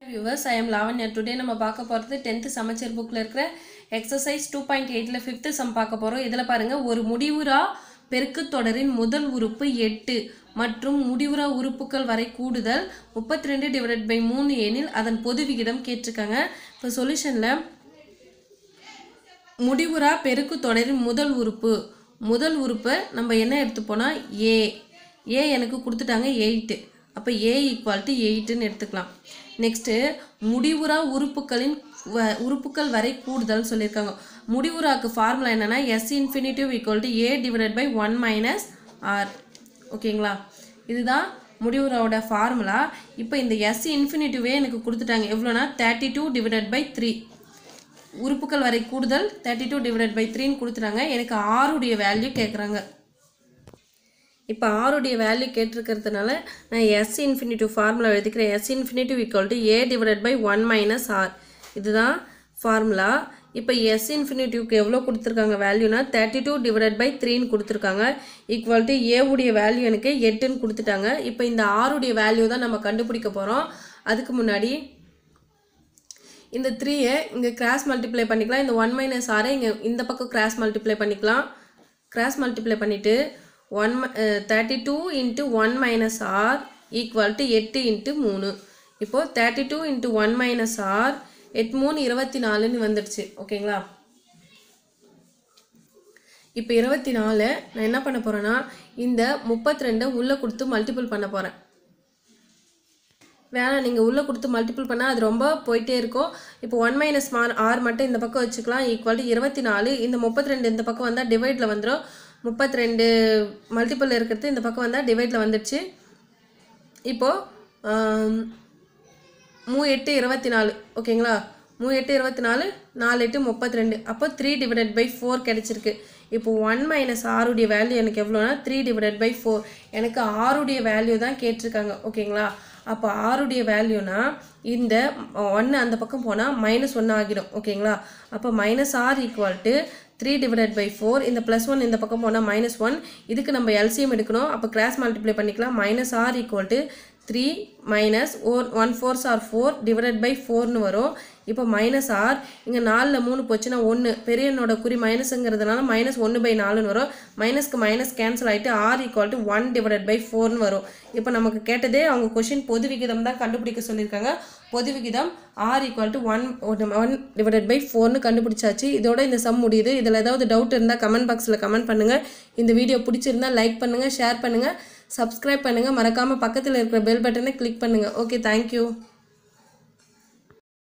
viewers I am Lavanya today நம்ம பார்க்க போகிறது டென்த்து சமச்சீர் புக்கில் இருக்கிற எக்ஸசைஸ் டூ பாயிண்ட் எயிட்டில் ஃபிஃப்த்து சம் பார்க்க போகிறோம் இதில் பாருங்கள் ஒரு முடிவுறா பெருக்குத் தொடரின் முதல் உறுப்பு எட்டு மற்றும் முடிவுறா உறுப்புகள் வரை கூடுதல் முப்பத்தி ரெண்டு டிவைடட் பை மூணு எனில் அதன் பொது விகிதம் கேட்டிருக்காங்க இப்போ சொல்யூஷனில் முடிவுறா பெருக்கு தொடரின் முதல் உறுப்பு முதல் உறுப்பை நம்ம என்ன எடுத்துப்போனா ஏ ஏ எனக்கு கொடுத்துட்டாங்க எயிட்டு அப்போ ஏ ஈக்குவல் டு எயிட்டுன்னு எடுத்துக்கலாம் நெக்ஸ்ட்டு முடிவுறா உறுப்புகளின் வ- உறுப்புகள் வரை கூடுதல் சொல்லியிருக்காங்க முடிவுறாக்கு ஃபார்முலா என்னன்னா S infinity equal to a divided by one minus r ஓகேங்களா இதுதான் முடிவுறாவோட ஃபார்முலா இப்போ இந்த எஸ் இன்ஃபினிட்டிவே எனக்கு கொடுத்துட்டாங்க எவ்வளோனா thirty two divided by three உறுப்புகள் வரை கூடுதல் தேர்ட்டி டூ டிவைடட் பை த்ரீன்னு கொடுத்துறாங்க எனக்கு ஆறுடைய வேல்யூ கேட்குறாங்க இப்போ ஆறுடைய வேல்யூ கேட்டிருக்கிறதுனால நான் எஸ் இன்ஃபினிட்டிவ் ஃபார்முலா எழுதிக்கிறேன் S infinity equal to a divided by one minus r இதுதான் ஃபார்முலா இப்போ எஸ் இன்ஃபினிட்டிவ்க்கு எவ்வளோ கொடுத்துருக்காங்க வேல்யூனா தேர்ட்டி டூ டிவைடட் பை த்ரீன்னு கொடுத்துருக்காங்க ஈக்குவல் டு ஏவுடைய வேல்யூ எனக்கு எட்டுன்னு கொடுத்துட்டாங்க இப்போ இந்த ஆறுடைய வேல்யூ தான் நம்ம கண்டுபிடிக்க போகிறோம் அதுக்கு முன்னாடி இந்த த்ரீயை இங்கே கிராஸ் மல்டிப்ளை பண்ணிக்கலாம் இந்த ஒன் மைனஸ் ஆரை இங்கே இந்த பக்கம் கிராஸ் மல்டிப்ளை பண்ணிக்கலாம் கிராஸ் மல்டிப்ளை பண்ணிவிட்டு one thirty two into one minus r equal to எட்டு இன்ட்டு மூணு இப்போது thirty two into one minus r எட்டு மூணு இருபத்தி நாலுன்னு வந்துடுச்சு ஓகேங்களா இப்போ இருபத்தி நாலு நான் என்ன பண்ண போகிறேன்னா இந்த முப்பத்தி ரெண்டை உள்ளே கொடுத்து மல்டிபிள் பண்ண போகிறேன் வேணாம் நீங்கள் உள்ளே கொடுத்து மல்டிபிள் பண்ணால் அது ரொம்ப போயிட்டே இருக்கும் இப்போ ஒன் மைனஸ் மார் ஆர் மட்டும் இந்த பக்கம் வச்சுக்கலாம் ஈக்குவல் டு இருபத்தி நாலு இந்த முப்பத்தி ரெண்டு இந்த பக்கம் வந்தால் டிவைடில் வந்துடும் முப்பத்தி ரெண்டு மல்டிபிள் இருக்கிறது இந்த பக்கம் வந்தால் டிவைடில் வந்துடுச்சு இப்போது மூ எட்டு இருபத்தி நாலு ஓகேங்களா மூ எட்டு இருபத்தி நாலு நாலு எட்டு முப்பத்தி ரெண்டு அப்போ த்ரீ டிவைடட் பை ஃபோர் கிடச்சிருக்கு இப்போ ஒன் மைனஸ் ஆறுடைய வேல்யூ எனக்கு எவ்வளோனா த்ரீ டிவைடட் பை ஃபோர் எனக்கு ஆறுடைய வேல்யூ தான் கேட்டிருக்காங்க ஓகேங்களா அப்போ ஆறுடைய வேல்யூனா இந்த ஒன்று அந்த பக்கம் போனால் மைனஸ் ஒன்று ஆகிடும் ஓகேங்களா அப்போ minus r equal to three divided by four இந்த ப்ளஸ் ஒன் இந்த பக்கம் போனால் மைனஸ் ஒன் இதுக்கு நம்ம எல்சிஎம் எடுக்கணும் அப்போ கிராஸ் மல்டிப்ளை பண்ணிக்கலாம் minus r equal to three minus or one fours r four divided by ஃபோர்னு வரும் இப்போ மைனஸ் ஆர் இங்கே நாலில் மூணு போச்சுன்னா ஒன்று பெரியனோட குறி மைனஸுங்கிறதுனால மைனஸ் ஒன்று பை நாலுன்னு வரும் மைனஸ்க்கு மைனஸ் கேன்சல் ஆகிட்டு r equal to one divided by ஃபோர்னு வரும் இப்போ நமக்கு கேட்டதே அவங்க கொஷின் பொது விகிதம் தான் கண்டுபிடிக்க சொல்லியிருக்காங்க பொது விகிதம் r equal to one one divided by ஃபோர்னு கண்டுபிடிச்சாச்சு இதோட இந்த சம் முடியுது இதில் ஏதாவது டவுட் இருந்தால் கமெண்ட் பாக்ஸில் கமெண்ட் பண்ணுங்கள் இந்த வீடியோ பிடிச்சிருந்தா லைக் பண்ணுங்கள் ஷேர் பண்ணுங்கள் சப்ஸ்கிரைப் பண்ணுங்கள் மறக்காமல் பக்கத்தில் இருக்கிற பெல் பட்டனை கிளிக் பண்ணுங்கள் ஓகே தேங்க்யூ